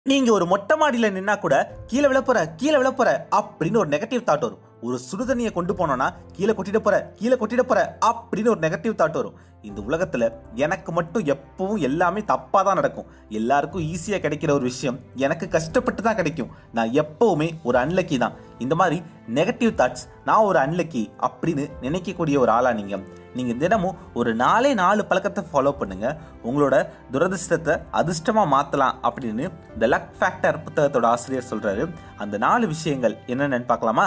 நீங்க ஒரு மொட்டை மாடியில நின்னா கூட கீழே விழப்போற கீழே விழப்போற அப்படின்னு ஒரு நெகட்டிவ் தாட் வரும் ஒரு சுடுதண்ணியை கொண்டு போனோம்னா கீழே கொட்டிட போற கீழே கொட்டிட போற அப்படின்னு ஒரு நெகட்டிவ் தாட் வரும் இந்த உலகத்துல எனக்கு மட்டும் எப்பவும் எல்லாமே தப்பா தான் நடக்கும் எல்லாருக்கும் ஈஸியா கிடைக்கிற ஒரு விஷயம் எனக்கு கஷ்டப்பட்டு தான் கிடைக்கும் நான் எப்பவுமே ஒரு அன்லக்கி தான் இந்த மாதிரி நெகட்டிவ் தாட்ஸ் நான் ஒரு அன்லக்கி அப்படின்னு நினைக்கக்கூடிய ஒரு ஆளா நீங்க நீங்க தினமும் ஒரு நாலே நாலு பழக்கத்தை ஃபாலோ பண்ணுங்க உங்களோட துரதிர்ஷ்டத்தை அதிர்ஷ்டமா மாத்தலாம் அப்படின்னு இந்த லக் ஃபேக்டர் புத்தகத்தோட ஆசிரியர் சொல்றாரு அந்த நாலு விஷயங்கள் என்னென்னு பார்க்கலாமா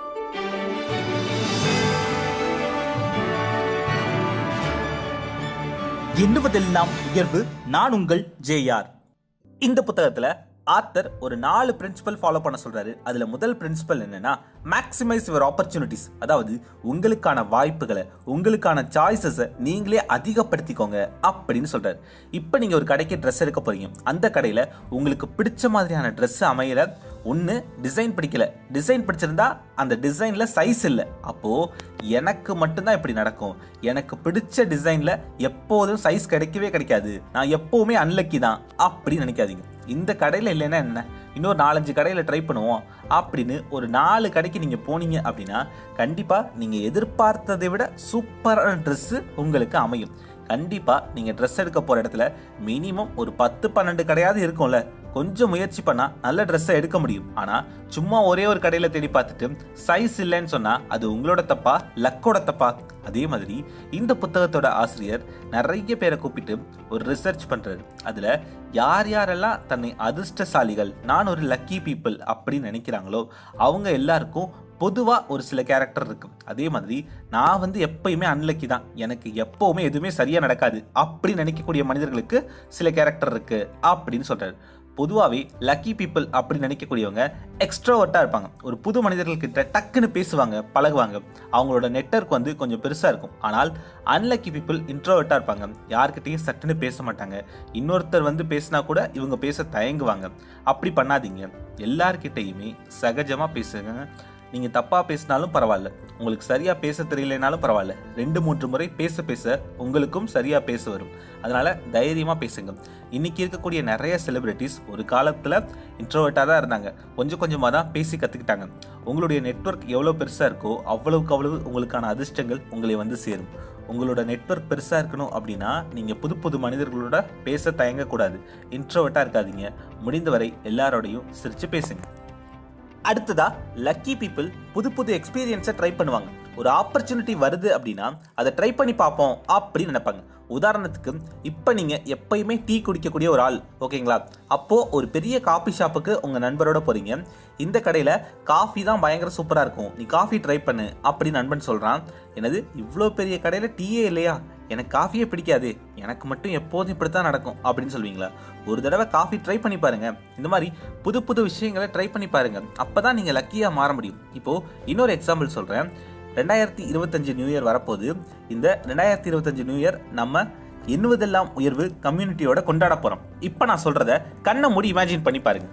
எண்ணுவதெல்லாம் உயர்வு நான் உங்கள் ஜேஆர் இந்த புத்தகத்துல ஆத்தர் ஒரு நாலு பிரின்சிபல் ஃபாலோ பண்ண சொல்றாரு அதுல முதல் பிரின்சிபல் என்னன்னா மேக்ஸிமைஸ் யுவர் ஆப்பர்ச்சுனிட்டிஸ் அதாவது உங்களுக்கான வாய்ப்புகளை உங்களுக்கான சாய்ஸஸை நீங்களே அதிகப்படுத்திக்கோங்க அப்படின்னு சொல்றாரு இப்போ நீங்க ஒரு கடைக்கு ட்ரெஸ் எடுக்க போறீங்க அந்த கடையில உங்களுக்கு பிடிச்ச மாதிரியான ட்ரெஸ் அமையல ஒன்று டிசைன் பிடிக்கல டிசைன் பிடிச்சிருந்தா அந்த டிசைன்ல சைஸ் இல்லை அப்போ எனக்கு மட்டும்தான் இப்படி நடக்கும் எனக்கு பிடிச்ச டிசைன்ல எப்போதும் சைஸ் கிடைக்கவே கிடைக்காது நான் எப்பவுமே அன்லக்கி தான் அப்படின்னு நினைக்காதீங்க இந்த கடையில் இல்லைன்னா என்ன இன்னொரு நாலஞ்சு கடையில் ட்ரை பண்ணுவோம் அப்படின்னு ஒரு நாலு கடைக்கு நீங்கள் போனீங்க அப்படின்னா கண்டிப்பாக நீங்கள் எதிர்பார்த்ததை விட சூப்பரான ட்ரெஸ்ஸு உங்களுக்கு அமையும் கண்டிப்பாக நீங்கள் ட்ரெஸ் எடுக்க போகிற இடத்துல மினிமம் ஒரு பத்து பன்னெண்டு கடையாவது இருக்கும்ல கொஞ்சம் முயற்சி பண்ணால் நல்ல ட்ரெஸ்ஸை எடுக்க முடியும் ஆனால் சும்மா ஒரே ஒரு கடையில் தேடி பார்த்துட்டு சைஸ் இல்லைன்னு சொன்னால் அது உங்களோட தப்பா லக்கோட தப்பா அதே மாதிரி இந்த புத்தகத்தோட ஆசிரியர் நிறைய பேரை கூப்பிட்டு ஒரு ரிசர்ச் பண்ணுறாரு அதில் யார் யாரெல்லாம் தன்னை அதிர்ஷ்டசாலிகள் நான் ஒரு லக்கி பீப்புள் அப்படின்னு நினைக்கிறாங்களோ அவங்க எல்லாருக்கும் பொதுவாக ஒரு சில கேரக்டர் இருக்கு அதே மாதிரி நான் வந்து எப்பயுமே அன்லக்கி தான் எனக்கு எப்பவுமே எதுவுமே சரியாக நடக்காது அப்படி நினைக்கக்கூடிய மனிதர்களுக்கு சில கேரக்டர் இருக்கு அப்படின்னு சொல்றாரு பொதுவாகவே லக்கி பீப்புள் அப்படி நினைக்கக்கூடியவங்க எக்ஸ்ட்ரோவர்ட்டாக இருப்பாங்க ஒரு புது மனிதர்கள்கிட்ட டக்குன்னு பேசுவாங்க பழகுவாங்க அவங்களோட நெட்வொர்க் வந்து கொஞ்சம் பெருசாக இருக்கும் ஆனால் அன்லக்கி பீப்புள் இன்ட்ரோவர்ட்டாக இருப்பாங்க யார்கிட்டையும் சட்டுன்னு பேச மாட்டாங்க இன்னொருத்தர் வந்து பேசினா கூட இவங்க பேச தயங்குவாங்க அப்படி பண்ணாதீங்க எல்லார்கிட்டையுமே சகஜமாக பேசுங்க நீங்கள் தப்பாக பேசினாலும் பரவாயில்ல உங்களுக்கு சரியாக பேச தெரியலனாலும் பரவாயில்ல ரெண்டு மூன்று முறை பேச பேச உங்களுக்கும் சரியாக பேச வரும் அதனால் தைரியமாக பேசுங்க இன்னைக்கு இருக்கக்கூடிய நிறைய செலிபிரிட்டிஸ் ஒரு காலத்தில் இன்ட்ரோவர்ட்டாக தான் இருந்தாங்க கொஞ்சம் கொஞ்சமாக தான் பேசி கற்றுக்கிட்டாங்க உங்களுடைய நெட்வொர்க் எவ்வளோ பெருசாக இருக்கோ அவ்வளவுக்கு அவ்வளவு உங்களுக்கான அதிர்ஷ்டங்கள் உங்களை வந்து சேரும் உங்களோட நெட்வொர்க் பெருசாக இருக்கணும் அப்படின்னா நீங்கள் புது புது மனிதர்களோட பேச தயங்கக்கூடாது இன்ட்ரோவர்ட்டாக இருக்காதீங்க முடிந்தவரை எல்லாரோடையும் சிரித்து பேசுங்க அடுத்ததா லக்கி பீப்புள் புது புது எக்ஸ்பீரியன்ஸை ட்ரை பண்ணுவாங்க ஒரு ஆப்பர்ச்சுனிட்டி வருது அப்படின்னா அதை ட்ரை பண்ணி பார்ப்போம் அப்படின்னு நினைப்பாங்க உதாரணத்துக்கு இப்போ நீங்கள் எப்பயுமே டீ குடிக்கக்கூடிய ஒரு ஆள் ஓகேங்களா அப்போது ஒரு பெரிய காஃபி ஷாப்புக்கு உங்கள் நண்பரோட போகிறீங்க இந்த கடையில் காஃபி தான் பயங்கர சூப்பராக இருக்கும் நீ காஃபி ட்ரை பண்ணு அப்படின்னு நண்பன் சொல்கிறான் எனது இவ்வளோ பெரிய கடையில் டீயே இல்லையா எனக்கு காஃபியே பிடிக்காது எனக்கு மட்டும் எப்போதும் இப்படி தான் நடக்கும் அப்படின்னு சொல்வீங்களா ஒரு தடவை காஃபி ட்ரை பண்ணி பாருங்க இந்த மாதிரி புது புது விஷயங்களை ட்ரை பண்ணி பாருங்க அப்போ தான் நீங்கள் லக்கியாக மாற முடியும் இப்போது இன்னொரு எக்ஸாம்பிள் சொல்கிறேன் ரெண்டாயிரத்தி இருபத்தஞ்சு நியூ இயர் வரப்போகுது இந்த ரெண்டாயிரத்தி இருபத்தஞ்சு நியூ இயர் நம்ம எண்ணுவதெல்லாம் உயர்வு கம்யூனிட்டியோட கொண்டாட போகிறோம் இப்போ நான் சொல்கிறத கண்ணை மூடி இமேஜின் பண்ணி பாருங்க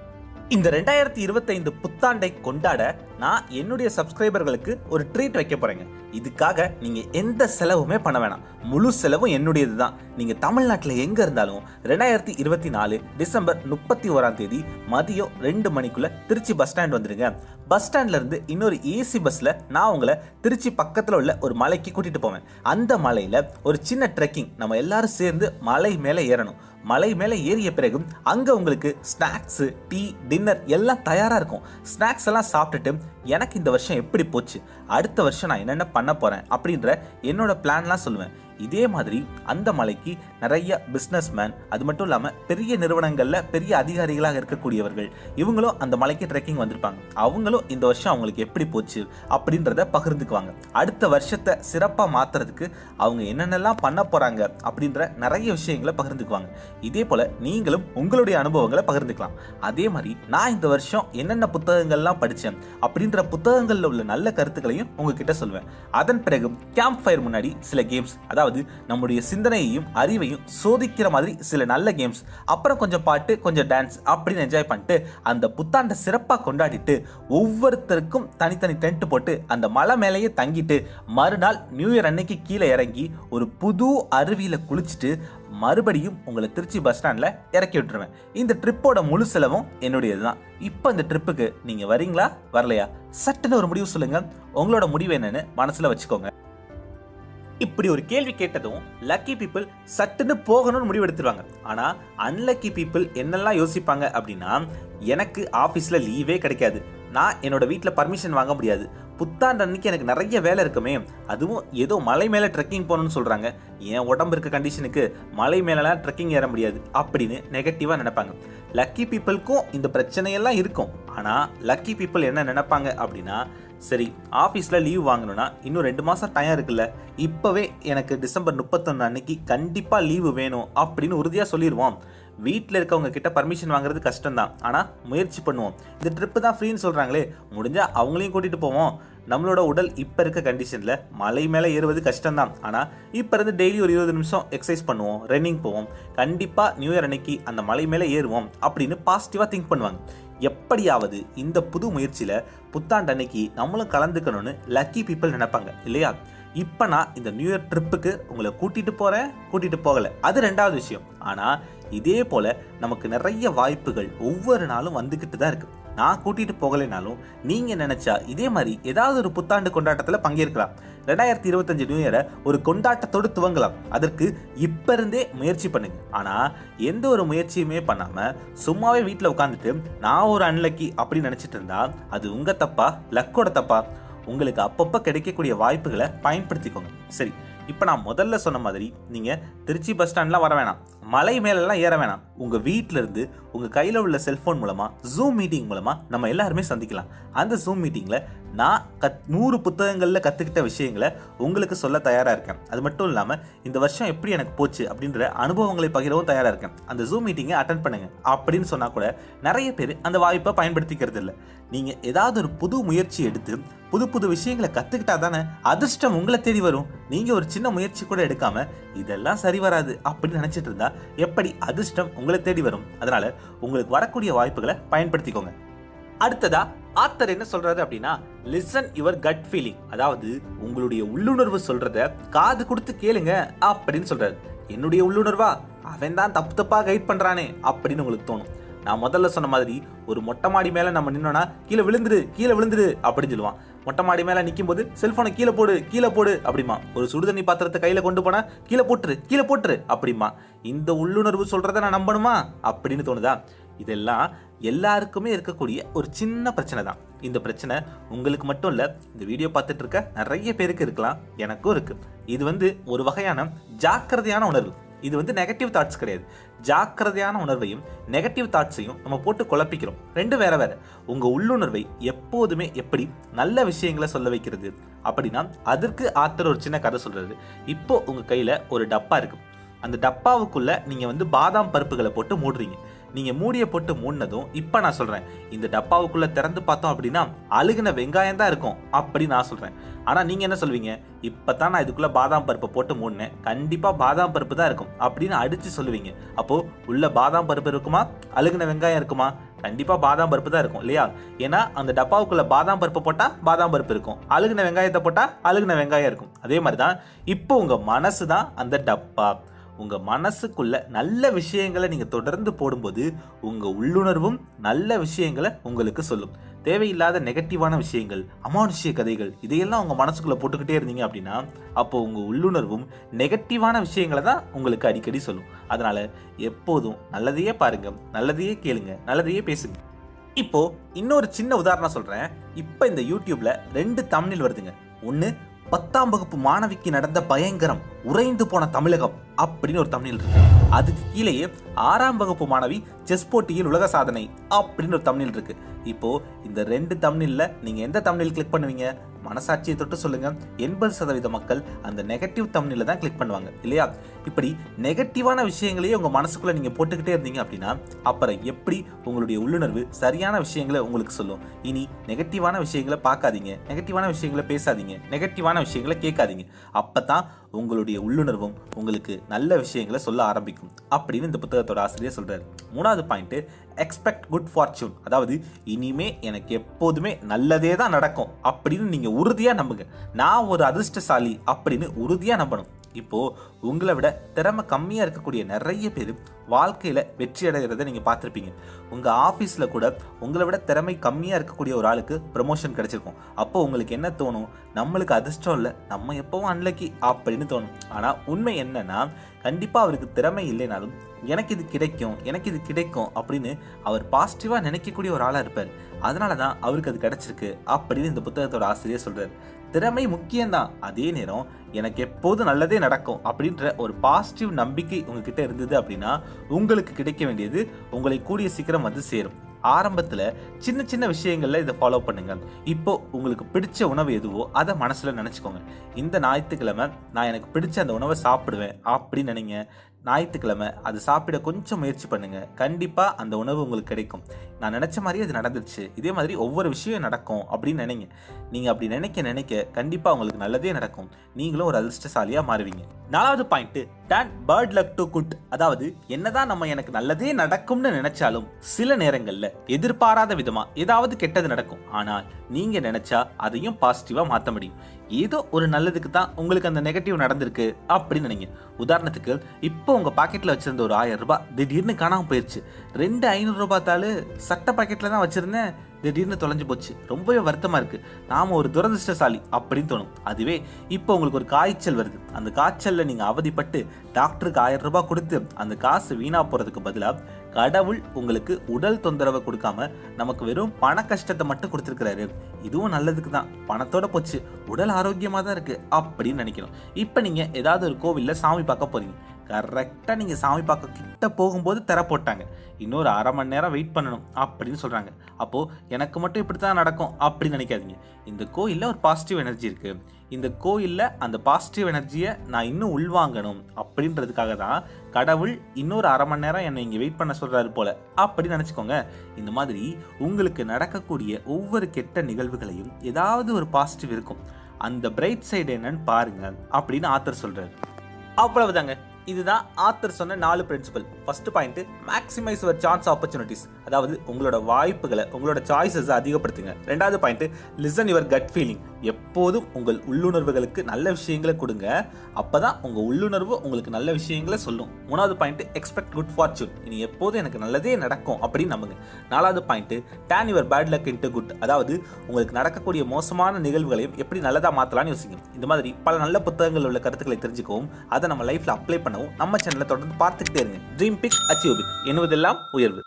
இந்த ரெண்டாயிரத்தி இருபத்தைந்து புத்தாண்டை கொண்டாட நான் என்னுடைய சப்ஸ்கிரைபர்களுக்கு ஒரு ட்ரீட் வைக்க போறேங்க இதுக்காக நீங்க எந்த செலவுமே பண்ண வேணாம் முழு செலவும் என்னுடையது தான் நீங்க தமிழ்நாட்டில் எங்க இருந்தாலும் ரெண்டாயிரத்தி இருபத்தி நாலு டிசம்பர் முப்பத்தி ஓராம் தேதி மதியம் ரெண்டு மணிக்குள்ள திருச்சி பஸ் ஸ்டாண்ட் வந்துருங்க பஸ் ஸ்டாண்ட்ல இருந்து இன்னொரு ஏசி பஸ்ல நான் உங்களை திருச்சி பக்கத்துல உள்ள ஒரு மலைக்கு கூட்டிட்டு போவேன் அந்த மலையில ஒரு சின்ன ட்ரெக்கிங் நம்ம எல்லாரும் சேர்ந்து மலை மேலே ஏறணும் மலை மேலே ஏறிய பிறகு அங்கே உங்களுக்கு ஸ்நாக்ஸு டீ டின்னர் எல்லாம் தயாராக இருக்கும் ஸ்நாக்ஸ் எல்லாம் சாப்பிட்டுட்டு எனக்கு இந்த வருஷம் எப்படி போச்சு அடுத்த வருஷம் நான் என்னென்ன பண்ண போகிறேன் அப்படின்ற என்னோட பிளான்லாம் சொல்லுவேன் இதே மாதிரி அந்த மலைக்கு நிறைய பிஸ்னஸ் மேன் அது மட்டும் இல்லாமல் பெரிய நிறுவனங்களில் பெரிய அதிகாரிகளாக இருக்கக்கூடியவர்கள் இவங்களும் அந்த மலைக்கு ட்ரெக்கிங் வந்திருப்பாங்க அவங்களும் இந்த வருஷம் அவங்களுக்கு எப்படி போச்சு அப்படின்றத பகிர்ந்துக்குவாங்க அடுத்த வருஷத்தை சிறப்பாக மாற்றுறதுக்கு அவங்க என்னென்னலாம் பண்ண போகிறாங்க அப்படின்ற நிறைய விஷயங்களை பகிர்ந்துக்குவாங்க இதே போல் நீங்களும் உங்களுடைய அனுபவங்களை பகிர்ந்துக்கலாம் அதே மாதிரி நான் இந்த வருஷம் என்னென்ன புத்தகங்கள்லாம் படித்தேன் அப்படின்ற புத்தகங்களில் உள்ள நல்ல கருத்துக்களையும் உங்ககிட்ட சொல்வேன் அதன் பிறகு கேம்ப் ஃபயர் முன்னாடி சில கேம்ஸ் அதாவது அதாவது நம்முடைய சிந்தனையையும் அறிவையும் சோதிக்கிற மாதிரி சில நல்ல கேம்ஸ் அப்புறம் கொஞ்சம் பாட்டு கொஞ்சம் டான்ஸ் அப்படின்னு என்ஜாய் பண்ணிட்டு அந்த புத்தாண்டை சிறப்பாக கொண்டாடிட்டு ஒவ்வொருத்தருக்கும் தனித்தனி டென்ட் போட்டு அந்த மலை மேலேயே தங்கிட்டு மறுநாள் நியூ இயர் அன்னைக்கு கீழே இறங்கி ஒரு புது அருவியில் குளிச்சுட்டு மறுபடியும் உங்களை திருச்சி பஸ் ஸ்டாண்டில் இறக்கி விட்டுருவேன் இந்த ட்ரிப்போட முழு செலவும் என்னுடையது தான் இப்போ இந்த ட்ரிப்புக்கு நீங்கள் வரீங்களா வரலையா சட்டுன்னு ஒரு முடிவு சொல்லுங்க உங்களோட முடிவு என்னன்னு மனசில் வச்சுக்கோங்க இப்படி ஒரு கேள்வி கேட்டதும் லக்கி பீப்புள் சட்டுன்னு போகணும்னு முடிவு எடுத்துருவாங்க ஆனா அன்லக்கி பீப்புள் என்னெல்லாம் யோசிப்பாங்க அப்படின்னா எனக்கு ஆஃபீஸில் லீவே கிடைக்காது நான் என்னோட வீட்டில் பர்மிஷன் வாங்க முடியாது புத்தாண்டு அன்னைக்கு எனக்கு நிறைய வேலை இருக்குமே அதுவும் ஏதோ மலை மேலே ட்ரெக்கிங் போகணும்னு சொல்கிறாங்க என் உடம்பு இருக்க கண்டிஷனுக்கு மலை மேலெலாம் ட்ரெக்கிங் ஏற முடியாது அப்படின்னு நெகட்டிவாக நினைப்பாங்க லக்கி பீப்புளுக்கும் இந்த பிரச்சனையெல்லாம் இருக்கும் ஆனால் லக்கி பீப்புள் என்ன நினைப்பாங்க அப்படின்னா சரி ஆஃபீஸில் லீவ் வாங்கணும்னா இன்னும் ரெண்டு மாதம் டைம் இருக்குல்ல இப்போவே எனக்கு டிசம்பர் முப்பத்தொன்று அன்னைக்கு கண்டிப்பாக லீவு வேணும் அப்படின்னு உறுதியாக சொல்லிடுவோம் வீட்டில் இருக்கவங்க கிட்ட பர்மிஷன் வாங்குறது கஷ்டம்தான் ஆனால் முயற்சி பண்ணுவோம் இந்த ட்ரிப்பு தான் ஃப்ரீன்னு சொல்கிறாங்களே முடிஞ்சால் அவங்களையும் கூட்டிகிட்டு போவோம் நம்மளோட உடல் இப்போ இருக்க கண்டிஷனில் மலை மேலே ஏறுவது கஷ்டம்தான் ஆனால் இப்போ இருந்து டெய்லி ஒரு இருபது நிமிஷம் எக்ஸசைஸ் பண்ணுவோம் ரன்னிங் போவோம் கண்டிப்பாக நியூ இயர் அன்னைக்கு அந்த மலை மேலே ஏறுவோம் அப்படின்னு பாசிட்டிவாக திங்க் பண்ணுவாங்க எப்படியாவது இந்த புது முயற்சியில் புத்தாண்டு அன்னைக்கு நம்மளும் கலந்துக்கணும்னு லக்கி பீப்புள் நினைப்பாங்க இல்லையா இப்போ நான் இந்த நியூ இயர் ட்ரிப்புக்கு உங்களை கூட்டிகிட்டு போகிறேன் கூட்டிகிட்டு போகலை அது ரெண்டாவது விஷயம் ஆனால் இதே போல் நமக்கு நிறைய வாய்ப்புகள் ஒவ்வொரு நாளும் வந்துக்கிட்டு தான் இருக்குது நான் கூட்டிகிட்டு போகலைனாலும் நீங்கள் நினச்சா இதே மாதிரி ஏதாவது ஒரு புத்தாண்டு கொண்டாட்டத்தில் பங்கேற்கலாம் ரெண்டாயிரத்தி இருபத்தஞ்சு நியூ இயரை ஒரு கொண்டாட்டத்தோடு துவங்கலாம் அதற்கு இப்போ இருந்தே முயற்சி பண்ணுங்க ஆனால் எந்த ஒரு முயற்சியுமே பண்ணாமல் சும்மாவே வீட்டில் உட்காந்துட்டு நான் ஒரு அன்லக்கி அப்படின்னு நினச்சிட்டு இருந்தா அது உங்கள் தப்பா லக்கோட தப்பா உங்களுக்கு அப்பப்போ கிடைக்கக்கூடிய வாய்ப்புகளை பயன்படுத்திக்கோங்க சரி இப்போ நான் முதல்ல சொன்ன மாதிரி நீங்கள் திருச்சி பஸ் ஸ்டாண்ட்லாம் வர வேணாம் மலை மேலெல்லாம் ஏற வேணாம் உங்கள் வீட்டில் இருந்து உங்கள் கையில் உள்ள செல்ஃபோன் மூலமாக ஜூம் மீட்டிங் மூலமாக நம்ம எல்லாருமே சந்திக்கலாம் அந்த ஜூம் மீட்டிங்கில் நான் கத் நூறு புத்தகங்களில் கற்றுக்கிட்ட விஷயங்களை உங்களுக்கு சொல்ல தயாராக இருக்கேன் அது மட்டும் இல்லாமல் இந்த வருஷம் எப்படி எனக்கு போச்சு அப்படின்ற அனுபவங்களை பகிரவும் தயாராக இருக்கேன் அந்த ஜூம் மீட்டிங்கை அட்டன் பண்ணுங்க அப்படின்னு சொன்னால் கூட நிறைய பேர் அந்த வாய்ப்பை பயன்படுத்திக்கிறது இல்லை நீங்கள் ஏதாவது ஒரு புது முயற்சி எடுத்து புது புது விஷயங்களை கற்றுக்கிட்டா தானே அதிர்ஷ்டம் உங்களை தேடி வரும் நீங்கள் ஒரு சின்ன முயற்சி கூட எடுக்காம இதெல்லாம் சரி வராது அப்படின்னு நினச்சிட்டு இருந்தா எப்படி அதிர்ஷ்டம் உங்களை தேடி வரும் அதனால உங்களுக்கு வரக்கூடிய வாய்ப்புகளை பயன்படுத்திக்கோங்க அடுத்ததா ஆத்தர் என்ன சொல்றாரு அப்படின்னா லிசன் யுவர் கட் ஃபீலிங் அதாவது உங்களுடைய உள்ளுணர்வு சொல்றத காது கொடுத்து கேளுங்க அப்படின்னு சொல்றாரு என்னுடைய உள்ளுணர்வா அவன் தான் தப்பு தப்பா கைட் பண்றானே அப்படின்னு உங்களுக்கு தோணும் நான் முதல்ல சொன்ன மாதிரி ஒரு மொட்டை மாடி மேல நம்ம நின்னோம்னா கீழே விழுந்துரு கீழே விழுந்துரு அப்படின்னு சொல்லுவான் மொட்டை மாடி மேல நிற்கும் போது செல்போனை கீழே போடு கீழே போடு அப்படிமா ஒரு சுடுதண்ணி பாத்திரத்தை கையில கொண்டு போனா கீழே போட்டுரு கீழே போட்டுரு அப்படிமா இந்த உள்ளுணர்வு சொல்றதை நான் நம்பணுமா அப்படின்னு தோணுதா இதெல்லாம் எல்லாருக்குமே இருக்கக்கூடிய ஒரு சின்ன பிரச்சனை தான் இந்த பிரச்சனை உங்களுக்கு மட்டும் இல்லை இந்த வீடியோ பார்த்துட்டு இருக்க நிறைய பேருக்கு இருக்கலாம் எனக்கும் இருக்கு இது வந்து ஒரு வகையான ஜாக்கிரதையான உணர்வு இது வந்து நெகட்டிவ் தாட்ஸ் கிடையாது ஜாக்கிரதையான உணர்வையும் நெகட்டிவ் தாட்ஸையும் நம்ம போட்டு குழப்பிக்கிறோம் ரெண்டு வேற வேற உங்க உள்ளுணர்வை எப்போதுமே எப்படி நல்ல விஷயங்களை சொல்ல வைக்கிறது அப்படின்னா அதற்கு ஆத்தர் ஒரு சின்ன கதை சொல்றாரு இப்போ உங்க கையில ஒரு டப்பா இருக்கு அந்த டப்பாவுக்குள்ள நீங்க வந்து பாதாம் பருப்புகளை போட்டு மூடுறீங்க நீங்க மூடிய போட்டு மூடினதும் இப்ப நான் சொல்றேன் இந்த டப்பாவுக்குள்ள திறந்து பார்த்தோம் அப்படின்னா அழுகின வெங்காயம் தான் இருக்கும் அப்படி நான் சொல்றேன் ஆனா நீங்க என்ன சொல்வீங்க இப்பதான் நான் இதுக்குள்ள பாதாம் பருப்பை போட்டு மூடினேன் கண்டிப்பா பாதாம் பருப்பு தான் இருக்கும் அப்படின்னு அடிச்சு சொல்லுவீங்க அப்போ உள்ள பாதாம் பருப்பு இருக்குமா அழுகின வெங்காயம் இருக்குமா கண்டிப்பா பாதாம் பருப்பு தான் இருக்கும் இல்லையா ஏன்னா அந்த டப்பாவுக்குள்ள பாதாம் பருப்பு போட்டா பாதாம் பருப்பு இருக்கும் அழுகின வெங்காயத்தை போட்டா அழுகின வெங்காயம் இருக்கும் அதே மாதிரி தான் இப்போ உங்க மனசு தான் அந்த டப்பா உங்க மனசுக்குள்ள நல்ல விஷயங்களை நீங்க தொடர்ந்து போடும்போது உங்க உள்ளுணர்வும் நல்ல விஷயங்களை உங்களுக்கு சொல்லும் தேவையில்லாத நெகட்டிவான விஷயங்கள் அமானுஷ்ய கதைகள் இதையெல்லாம் உங்க மனசுக்குள்ள போட்டுக்கிட்டே இருந்தீங்க அப்படின்னா அப்போ உங்க உள்ளுணர்வும் நெகட்டிவான விஷயங்களை தான் உங்களுக்கு அடிக்கடி சொல்லும் அதனால எப்போதும் நல்லதையே பாருங்க நல்லதையே கேளுங்க நல்லதையே பேசுங்க இப்போ இன்னொரு சின்ன உதாரணம் சொல்றேன் இப்போ இந்த யூடியூப்ல ரெண்டு தமிழில் வருதுங்க ஒன்று பத்தாம் வகுப்பு மாணவிக்கு நடந்த பயங்கரம் உறைந்து போன தமிழகம் அப்படின்னு ஒரு தமிழில் இருக்கு அதுக்கு கீழேயே ஆறாம் வகுப்பு மாணவி செஸ் போட்டியில் உலக சாதனை அப்படின்னு ஒரு தமிழில் இருக்கு இப்போ இந்த ரெண்டு தமிழில் நீங்க எந்த தமிழில் கிளிக் பண்ணுவீங்க மனசாட்சியை தொட்டு சொல்லுங்க எண்பது சதவீத மக்கள் அந்த நெகட்டிவ் தமிழில் தான் கிளிக் பண்ணுவாங்க இல்லையா இப்படி நெகட்டிவான விஷயங்களையே உங்க மனசுக்குள்ள நீங்க போட்டுக்கிட்டே இருந்தீங்க அப்படின்னா அப்புறம் எப்படி உங்களுடைய உள்ளுணர்வு சரியான விஷயங்களை உங்களுக்கு சொல்லும் இனி நெகட்டிவான விஷயங்களை பார்க்காதீங்க நெகட்டிவான விஷயங்களை பேசாதீங்க நெகட்டிவான விஷயங்களை கேட்காதீங்க அப்பதான் உங்களுடைய உள்ளுணர்வும் உங்களுக்கு நல்ல விஷயங்களை சொல்ல ஆரம்பிக்கும் அப்படின்னு இந்த புத்தகத்தோட ஆசிரியர் சொல்றாரு மூணாவது பாயிண்ட் எக்ஸ்பெக்ட் குட் ஃபார்ச்சூன் அதாவது இனிமே எனக்கு எப்போதுமே நல்லதே தான் நடக்கும் அப்படின்னு நீங்க உறுதியா நம்புங்க நான் ஒரு அதிர்ஷ்டசாலி அப்படின்னு உறுதியா நம்பணும் இப்போ உங்களை விட திறமை கம்மியா இருக்கக்கூடிய நிறைய பேர் வாழ்க்கையில வெற்றி அடைகிறத நீங்க பார்த்துருப்பீங்க உங்க ஆபீஸ்ல கூட உங்களை விட திறமை கம்மியா இருக்கக்கூடிய ஒரு ஆளுக்கு ப்ரமோஷன் கிடைச்சிருக்கும் அப்போ உங்களுக்கு என்ன தோணும் நம்மளுக்கு அதிர்ஷ்டம் இல்லை நம்ம எப்பவும் அன்லக்கி அப்படின்னு தோணும் ஆனா உண்மை என்னன்னா கண்டிப்பா அவருக்கு திறமை இல்லைனாலும் எனக்கு இது கிடைக்கும் எனக்கு இது கிடைக்கும் அப்படின்னு அவர் பாசிட்டிவா நினைக்கக்கூடிய ஒரு ஆளா இருப்பார் அதனால தான் அவருக்கு அது கிடைச்சிருக்கு அப்படின்னு இந்த புத்தகத்தோட ஆசிரியர் சொல்றாரு திறமை முக்கியம்தான் அதே நேரம் எனக்கு எப்போதும் நல்லதே நடக்கும் அப்படின்ற ஒரு பாசிட்டிவ் நம்பிக்கை உங்ககிட்ட இருந்தது அப்படின்னா உங்களுக்கு கிடைக்க வேண்டியது உங்களை கூடிய சீக்கிரம் வந்து சேரும் ஆரம்பத்துல சின்ன சின்ன விஷயங்கள்ல இதை ஃபாலோ பண்ணுங்க இப்போ உங்களுக்கு பிடிச்ச உணவு எதுவோ அதை மனசுல நினைச்சுக்கோங்க இந்த ஞாயிற்றுக்கிழமை நான் எனக்கு பிடிச்ச அந்த உணவை சாப்பிடுவேன் அப்படின்னு நினைங்க ஞாயிற்றுக்கிழமை அது சாப்பிட கொஞ்சம் முயற்சி பண்ணுங்க கண்டிப்பா அந்த உணவு உங்களுக்கு கிடைக்கும் நான் நினைச்ச மாதிரி அது நடந்துருச்சு இதே மாதிரி ஒவ்வொரு விஷயம் நடக்கும் அப்படின்னு நினைங்க நீங்க அப்படி நினைக்க நினைக்க கண்டிப்பா உங்களுக்கு நல்லதே நடக்கும் நீங்களும் ஒரு அதிர்ஷ்டசாலியா மாறுவீங்க நாலாவது point turn bad luck to good அதாவது என்னதான் நம்ம எனக்கு நல்லதே நடக்கும்னு நினைச்சாலும் சில நேரங்கள்ல எதிர்பாராத விதமா ஏதாவது கெட்டது நடக்கும் ஆனால் நீங்க நினைச்சா அதையும் பாசிட்டிவா மாத்த முடியும் ஏதோ ஒரு நல்லதுக்கு தான் உங்களுக்கு அந்த நெகட்டிவ் நடந்திருக்கு அப்படின்னு நினைங்க உதாரணத்துக்கு இப்போ உங்க பாக்கெட்ல வச்சிருந்த ஒரு ஆயிரம் ரூபாய் திடீர்னு காணாம போயிருச்சு ரெண்டு ஐநூறு ரூபாய் தாள் சட்ட பாக்கெட்ல தான் வச்சிருந்தேன் திடீர்னு தொலைஞ்சு போச்சு ரொம்பவே வருத்தமா இருக்கு நாம ஒரு துரதிருஷ்டசாலி அப்படின்னு தோணும் அதுவே இப்போ உங்களுக்கு ஒரு காய்ச்சல் வருது அந்த காய்ச்சல்ல நீங்க அவதிப்பட்டு டாக்டருக்கு ஆயிரம் ரூபாய் கொடுத்து அந்த காசு வீணா போறதுக்கு பதிலா கடவுள் உங்களுக்கு உடல் தொந்தரவை கொடுக்காம நமக்கு வெறும் பண கஷ்டத்தை மட்டும் கொடுத்துருக்கிறாரு இதுவும் நல்லதுக்கு தான் பணத்தோட போச்சு உடல் ஆரோக்கியமா தான் இருக்கு அப்படின்னு நினைக்கணும் இப்போ நீங்க ஏதாவது ஒரு கோவில்ல சாமி பார்க்க போறீங்க கரெக்டாக நீங்கள் சாமி பார்க்க கிட்ட போகும்போது திற போட்டாங்க இன்னொரு அரை மணி நேரம் வெயிட் பண்ணணும் அப்படின்னு சொல்கிறாங்க அப்போது எனக்கு மட்டும் இப்படி தான் நடக்கும் அப்படின்னு நினைக்காதீங்க இந்த கோயிலில் ஒரு பாசிட்டிவ் எனர்ஜி இருக்குது இந்த கோயிலில் அந்த பாசிட்டிவ் எனர்ஜியை நான் இன்னும் உள்வாங்கணும் அப்படின்றதுக்காக தான் கடவுள் இன்னொரு அரை மணி நேரம் என்னை இங்கே வெயிட் பண்ண சொல்கிறாரு போல அப்படின்னு நினச்சிக்கோங்க இந்த மாதிரி உங்களுக்கு நடக்கக்கூடிய ஒவ்வொரு கெட்ட நிகழ்வுகளையும் ஏதாவது ஒரு பாசிட்டிவ் இருக்கும் அந்த பிரைட் சைடு என்னன்னு பாருங்க அப்படின்னு ஆத்தர் சொல்றாரு அவ்வளவுதாங்க இதுதான் ஆத்தர் சொன்ன நாலு principle first point maximise your chance opportunities அதாவது உங்களோட வாய்ப்புகளை உங்களோட சாய்ஸஸ் அதிகப்படுத்துங்க ரெண்டாவது point listen your gut feeling எப்போதும் உங்கள் உள்ளுணர்வுகளுக்கு நல்ல விஷயங்களை கொடுங்க அப்பதான் உங்க உள்ளுணர்வு உங்களுக்கு நல்ல விஷயங்களை சொல்லும் மூணாவது பாயிண்ட் எக்ஸ்பெக்ட் குட் ஃபார்ச்சூன் இனி எப்போதும் எனக்கு நல்லதே நடக்கும் அப்படின்னு நம்புங்க நாலாவது point turn your bad luck into good அதாவது உங்களுக்கு நடக்கக்கூடிய மோசமான நிகழ்வுகளையும் எப்படி நல்லதா மாத்தலாம்னு யோசிங்க இந்த மாதிரி பல நல்ல புத்தகங்கள் உள்ள கருத்துக்களை தெரிஞ்சுக்கவும் அதை நம்ம லைஃப்ல அப்ளை பண்ணவும் நம்ம சேனலை தொடர்ந்து பார்த்துக்கிட்டே இருங்க ட்ரீம் பிக் அச்சீவ் பிக் எண்ணுவதெல்லாம் உயர்வு